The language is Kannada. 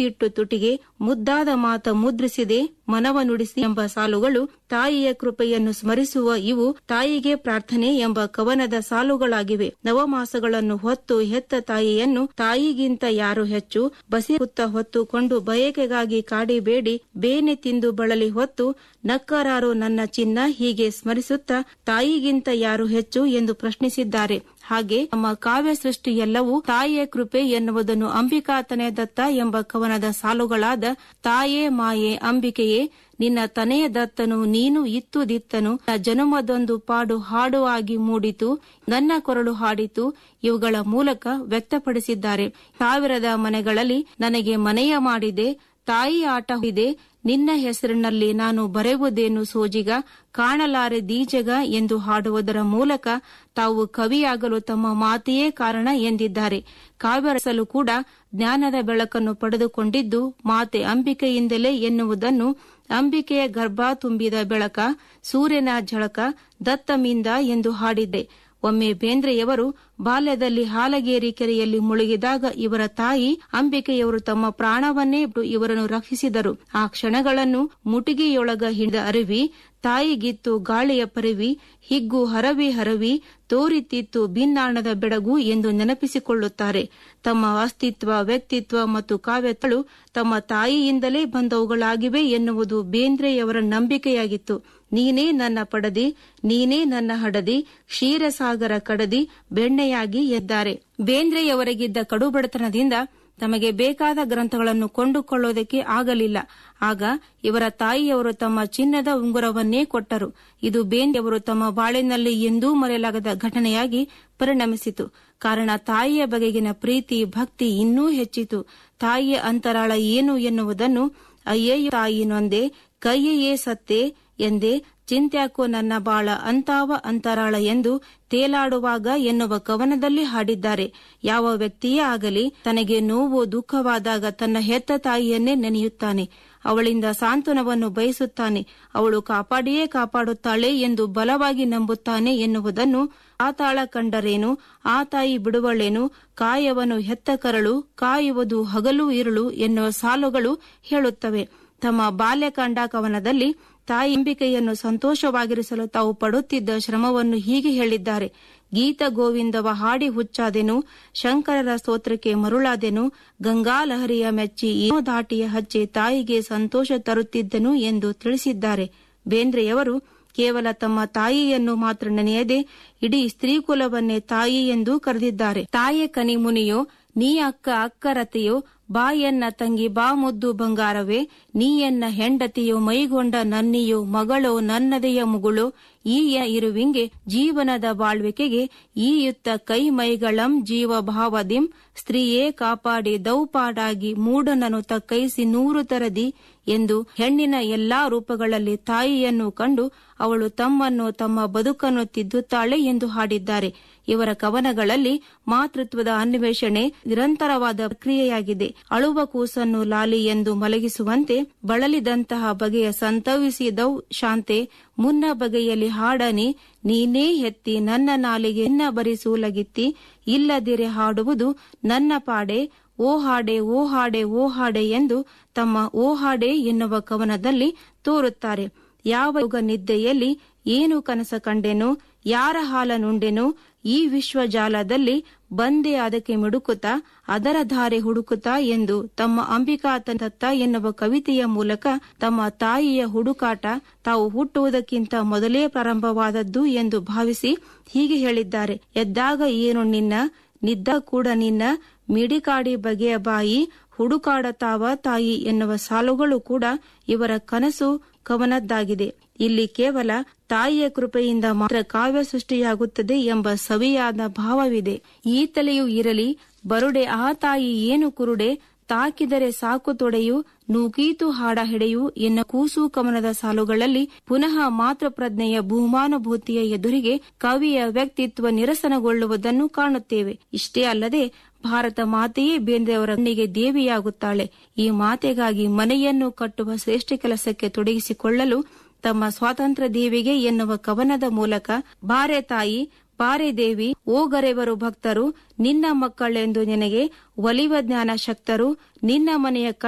ಮುತ್ತಿಟ್ಟು ತುಟಿಗೆ ಮುದ್ದಾದ ಮಾತ ಮುದ್ರಿಸಿದೆ ಮನವ ನುಡಿಸಿ ಎಂಬ ಸಾಲುಗಳು ತಾಯಿಯ ಕೃಪೆಯನ್ನು ಸ್ಮರಿಸುವ ಇವು ತಾಯಿಗೆ ಪ್ರಾರ್ಥನೆ ಎಂಬ ಕವನದ ಸಾಲುಗಳಾಗಿವೆ ನವಮಾಸಗಳನ್ನು ಹೊತ್ತು ಹೆತ್ತ ತಾಯಿಯನ್ನು ತಾಯಿಗಿಂತ ಯಾರು ಹೆಚ್ಚು ಬಸಿ ಹುತ್ತ ಹೊತ್ತುಕೊಂಡು ಬಯಕೆಗಾಗಿ ಕಾಡಿಬೇಡಿ ಬೇನೆ ತಿಂದು ಬಳಲಿ ಹೊತ್ತು ನಕ್ಕರಾರು ನನ್ನ ಚಿನ್ನ ಹೀಗೆ ಸ್ಮರಿಸುತ್ತಾ ತಾಯಿಗಿಂತ ಯಾರು ಹೆಚ್ಚು ಎಂದು ಪ್ರಶ್ನಿಸಿದ್ದಾರೆ ಹಾಗೆ ನಮ್ಮ ಕಾವ್ಯ ಸೃಷ್ಟಿ ಎಲ್ಲವೂ ತಾಯಿಯ ಕೃಪೆ ಎನ್ನುವುದನ್ನು ಅಂಬಿಕಾತನೇ ದತ್ತ ಎಂಬ ಕವನದ ಸಾಲುಗಳಾದ ತಾಯೇ ಮಾಯೆ ಅಂಬಿಕೆಯೇ ನಿನ್ನ ತನೆಯ ದತ್ತನು ನೀನು ಇತ್ತು ದಿತ್ತನು ಜನುಮದೊಂದು ಪಾಡು ಹಾಡು ಆಗಿ ಮೂಡಿತು ನನ್ನ ಕೊರಳು ಹಾಡಿತು ಇವುಗಳ ಮೂಲಕ ವ್ಯಕ್ತಪಡಿಸಿದ್ದಾರೆ ಸಾವಿರದ ಮನೆಗಳಲ್ಲಿ ನನಗೆ ಮನೆಯ ಮಾಡಿದೆ ತಾಯಿ ಆಟ ಇದೆ ನಿನ್ನ ಹೆಸರಿನಲ್ಲಿ ನಾನು ಬರೆಯುವುದೇನು ಸೋಜಿಗ ಕಾಣಲಾರೆ ದೀಜಗ ಎಂದು ಹಾಡುವುದರ ಮೂಲಕ ತಾವು ಕವಿಯಾಗಲು ತಮ್ಮ ಮಾತೆಯೇ ಕಾರಣ ಎಂದಿದ್ದಾರೆ ಕಾವ್ಯ ರಸಲು ಕೂಡ ಜ್ಞಾನದ ಬೆಳಕನ್ನು ಪಡೆದುಕೊಂಡಿದ್ದು ಮಾತೆ ಅಂಬಿಕೆಯಿಂದಲೇ ಎನ್ನುವುದನ್ನು ಅಂಬಿಕೆಯ ಗರ್ಭ ತುಂಬಿದ ಬೆಳಕ ಸೂರ್ಯನ ಝಳಕ ದತ್ತಮಿಂದ ಎಂದು ಹಾಡಿದ್ದೆ ಒಮ್ಮೆ ಬೇಂದ್ರೆಯವರು ಬಾಲ್ಯದಲ್ಲಿ ಹಾಲಗೇರಿ ಕೆರೆಯಲ್ಲಿ ಮುಳುಗಿದಾಗ ಇವರ ತಾಯಿ ಅಂಬಿಕೆಯವರು ತಮ್ಮ ಪ್ರಾಣವನ್ನೇ ಬಿಟ್ಟು ಇವರನ್ನು ರಕ್ಷಿಸಿದರು ಆ ಕ್ಷಣಗಳನ್ನು ಮುಟಿಗೆಯೊಳಗ ಹಿಡಿದ ಅರಿವಿ ತಾಯಿಗಿತ್ತು ಗಾಳಿಯ ಪರಿವಿ ಹಿಗ್ಗು ಹರವಿ ಹರವಿ ತೋರಿತಿತ್ತು ಭಿನ್ನಾಣದ ಬೆಡಗು ಎಂದು ನೆನಪಿಸಿಕೊಳ್ಳುತ್ತಾರೆ ತಮ್ಮ ಅಸ್ತಿತ್ವ ವ್ಯಕ್ತಿತ್ವ ಮತ್ತು ಕಾವ್ಯಗಳು ತಮ್ಮ ತಾಯಿಯಿಂದಲೇ ಬಂದವುಗಳಾಗಿವೆ ಎನ್ನುವುದು ಬೇಂದ್ರೆಯವರ ನಂಬಿಕೆಯಾಗಿತ್ತು ನೀನೇ ನನ್ನ ಪಡದಿ ನೀನೇ ನನ್ನ ಹಡದಿ ಕ್ಷೀರಸಾಗರ ಕಡದಿ ಬೆಣ್ಣೆಯಾಗಿ ಎದ್ದಾರೆ ಬೇಂದ್ರೆಯವರಿಗಿದ್ದ ಕಡುಬಡತನದಿಂದ ತಮಗೆ ಬೇಕಾದ ಗ್ರಂಥಗಳನ್ನು ಕೊಂಡುಕೊಳ್ಳುವುದಕ್ಕೆ ಆಗಲಿಲ್ಲ ಆಗ ಇವರ ತಾಯಿಯವರು ತಮ್ಮ ಚಿನ್ನದ ಉಂಗುರವನ್ನೇ ಕೊಟ್ಟರು ಇದು ಬೇಂದ್ರೆಯವರು ತಮ್ಮ ಬಾಳಿನಲ್ಲಿ ಎಂದೂ ಮರೆಯಲಾಗದ ಘಟನೆಯಾಗಿ ಪರಿಣಮಿಸಿತು ಕಾರಣ ತಾಯಿಯ ಬಗೆಗಿನ ಪ್ರೀತಿ ಭಕ್ತಿ ಇನ್ನೂ ಹೆಚ್ಚಿತು ತಾಯಿಯ ಅಂತರಾಳ ಏನು ಎನ್ನುವುದನ್ನು ಅಯ್ಯಯ್ಯ ತಾಯಿ ನೊಂದೆ ಕೈಯೇ ಸತ್ತೆ ಎಂದೇ ಚಿಂತ್ಯಾಕೋ ನನ್ನ ಬಾಳ ಅಂತಾವ ಅಂತರಾಳ ಎಂದು ತೇಲಾಡುವಾಗ ಎನ್ನುವ ಕವನದಲ್ಲಿ ಹಾಡಿದ್ದಾರೆ ಯಾವ ವ್ಯಕ್ತಿಯೇ ಆಗಲಿ ತನಗೆ ನೋವು ದುಃಖವಾದಾಗ ತನ್ನ ಹೆತ್ತ ತಾಯಿಯನ್ನೇ ನೆನೆಯುತ್ತಾನೆ ಅವಳಿಂದ ಸಾಂತ್ವನವನ್ನು ಬಯಸುತ್ತಾನೆ ಅವಳು ಕಾಪಾಡಿಯೇ ಕಾಪಾಡುತ್ತಾಳೆ ಎಂದು ಬಲವಾಗಿ ನಂಬುತ್ತಾನೆ ಎನ್ನುವುದನ್ನು ಆ ತಾಳ ಕಂಡರೇನು ಆ ತಾಯಿ ಬಿಡುವಳೇನು ಕಾಯವನು ಹೆತ್ತ ಕರಳು ಕಾಯುವುದು ಹಗಲು ಇರುಳು ಎನ್ನುವ ಸಾಲುಗಳು ಹೇಳುತ್ತವೆ ತಮ್ಮ ಬಾಲ್ಯಕಾಂಡ ಕವನದಲ್ಲಿ ತಾಯಿ ಅಂಬಿಕೆಯನ್ನು ಸಂತೋಷವಾಗಿರಿಸಲು ತಾವು ಪಡುತ್ತಿದ್ದ ಶ್ರಮವನ್ನು ಹೀಗೆ ಹೇಳಿದ್ದಾರೆ ಗೀತ ಗೋವಿಂದವ ಹಾಡಿ ಹುಚ್ಚಾದೆನು ಶಂಕರರ ಸ್ತೋತ್ರಕ್ಕೆ ಮರುಳಾದೆನು ಗಂಗಾಲಹರಿಯ ಮೆಚ್ಚಿ ಏನೋ ದಾಟಿಯ ಹಚ್ಚಿ ತಾಯಿಗೆ ಸಂತೋಷ ತರುತ್ತಿದ್ದನು ಎಂದು ತಿಳಿಸಿದ್ದಾರೆ ಬೇಂದ್ರೆಯವರು ಕೇವಲ ತಮ್ಮ ತಾಯಿಯನ್ನು ಮಾತ್ರ ನೆನೆಯದೆ ಇಡೀ ಸ್ತ್ರೀಕುಲವನ್ನೇ ತಾಯಿ ಎಂದು ಕರೆದಿದ್ದಾರೆ ತಾಯೆ ಕನಿ ಮುನಿಯೋ ನೀ ಅಕ್ಕ ಅಕ್ಕರತೆಯೋ ಬಾಯನ್ನ ತಂಗಿ ಬಾ ಮುದ್ದು ಬಂಗಾರವೇ ನೀಯನ್ನ ಹೆಂಡತಿಯೋ ಮೈಗೊಂಡ ನನ್ನಿಯೋ ಮಗಳೋ ನನ್ನದೆಯ ಮುಗುಳೋ ಈ ಇರುವಿಂಗೆ ಜೀವನದ ಬಾಳ್ವಿಕೆಗೆ ಈ ಯುತ್ತ ಕೈ ಮೈಗಳಂ ಜೀವ ಭಾವದಿಂ ಸ್ತ್ರೀಯೇ ಕಾಪಾಡಿ ದೌಪಾಡಾಗಿ ಮೂಢನನು ತಕ್ಕೈಸಿ ನೂರು ತರದಿ ಎಂದು ಹೆಣ್ಣಿನ ಎಲ್ಲಾ ರೂಪಗಳಲ್ಲಿ ತಾಯಿಯನ್ನು ಕಂಡು ಅವಳು ತಮ್ಮನ್ನು ತಮ್ಮ ಬದುಕನ್ನು ತಿದ್ದುತ್ತಾಳೆ ಎಂದು ಹಾಡಿದ್ದಾರೆ ಇವರ ಕವನಗಳಲ್ಲಿ ಮಾತೃತ್ವದ ಅನ್ವೇಷಣೆ ನಿರಂತರವಾದ ಪ್ರಕ್ರಿಯೆಯಾಗಿದೆ ಅಳುವ ಕೂಸನ್ನು ಲಾಲಿ ಎಂದು ಮಲಗಿಸುವಂತೆ ಬಳಲಿದಂತಹ ಬಗೆಯ ಸಂತವಿಸಿದೌ ಶಾಂತೆ ಮುನ್ನ ಬಗೆಯಲ್ಲಿ ಹಾಡನೆ ನೀನೇ ಎತ್ತಿ ನನ್ನ ನಾಲಿಗೆ ಎನ್ನ ಬರಿಸೂಲಗಿತ್ತಿ ಇಲ್ಲದಿರೆ ಹಾಡುವುದು ನನ್ನ ಪಾಡೆ ಓ ಹಾಡೆ ಓ ಹಾಡೆ ಓ ಹಾಡೆ ಎಂದು ತಮ್ಮ ಓ ಹಾಡೆ ಎನ್ನುವ ಕವನದಲ್ಲಿ ತೋರುತ್ತಾರೆ ಯಾವ ಯುಗ ನಿದ್ದೆಯಲ್ಲಿ ಏನು ಕನಸ ಕಂಡೆನು ಯಾರ ಹಾಲ ನುಂಡೆನು ಈ ವಿಶ್ವಜಾಲದಲ್ಲಿ ಬಂದೆ ಅದಕ್ಕೆ ಮಿಡುಕುತ್ತಾ ಅದರ ಧಾರೆ ಹುಡುಕುತ್ತಾ ಎಂದು ತಮ್ಮ ಅಂಬಿಕಾತದತ್ತ ಎನ್ನುವ ಕವಿತೆಯ ಮೂಲಕ ತಮ್ಮ ತಾಯಿಯ ಹುಡುಕಾಟ ತಾವು ಹುಟ್ಟುವುದಕ್ಕಿಂತ ಮೊದಲೇ ಪ್ರಾರಂಭವಾದದ್ದು ಎಂದು ಭಾವಿಸಿ ಹೀಗೆ ಹೇಳಿದ್ದಾರೆ ಎದ್ದಾಗ ಏನು ನಿನ್ನ ನಿದ್ದ ಕೂಡ ನಿನ್ನ ಮಿಡಿಕಾಡಿ ಬಗೆಯ ಬಾಯಿ ಹುಡುಕಾಡತಾವ ತಾಯಿ ಎನ್ನುವ ಸಾಲುಗಳು ಕೂಡ ಇವರ ಕನಸು ಕವನದ್ದಾಗಿದೆ ಇಲ್ಲಿ ಕೇವಲ ತಾಯಿಯ ಕೃಪೆಯಿಂದ ಮಾತ್ರ ಕಾವ್ಯ ಸೃಷ್ಟಿಯಾಗುತ್ತದೆ ಎಂಬ ಸವಿಯಾದ ಭಾವವಿದೆ ಈತಲೆಯೂ ಇರಲಿ ಬರುಡೆ ಆ ತಾಯಿ ಏನು ಕುರುಡೆ ತಾಕಿದರೆ ಸಾಕು ತೊಡೆಯು ನೂಕೀತು ಹಾಡ ಹೆಡೆಯು ಎನ್ನ ಕೂಸು ಕವನದ ಸಾಲುಗಳಲ್ಲಿ ಪುನಃ ಮಾತೃಪ್ರಜ್ಞೆಯ ಭೂಮಾನುಭೂತಿಯ ಎದುರಿಗೆ ಕವಿಯ ವ್ಯಕ್ತಿತ್ವ ನಿರಸನಗೊಳ್ಳುವುದನ್ನು ಕಾಣುತ್ತೇವೆ ಇಷ್ಟೇ ಅಲ್ಲದೆ ಭಾರತ ಮಾತೆಯೇ ಬೇಂದ್ರೆಯವರ ಕಣ್ಣಿಗೆ ದೇವಿಯಾಗುತ್ತಾಳೆ ಈ ಮಾತೆಗಾಗಿ ಮನೆಯನ್ನು ಕಟ್ಟುವ ಶ್ರೇಷ್ಠ ಕೆಲಸಕ್ಕೆ ತೊಡಗಿಸಿಕೊಳ್ಳಲು ತಮ್ಮ ಸ್ವಾತಂತ್ರ್ಯ ದೇವಿಗೆ ಎನ್ನುವ ಕವನದ ಮೂಲಕ ಬಾರೆ ತಾಯಿ ಬಾರೆ ದೇವಿ ಓಗರೆವರು ಭಕ್ತರು ನಿನ್ನ ಮಕ್ಕಳೆಂದು ನಿನಗೆ ಒಲಿವ ಜ್ಞಾನ ಶಕ್ತರು ನಿನ್ನ ಮನೆಯ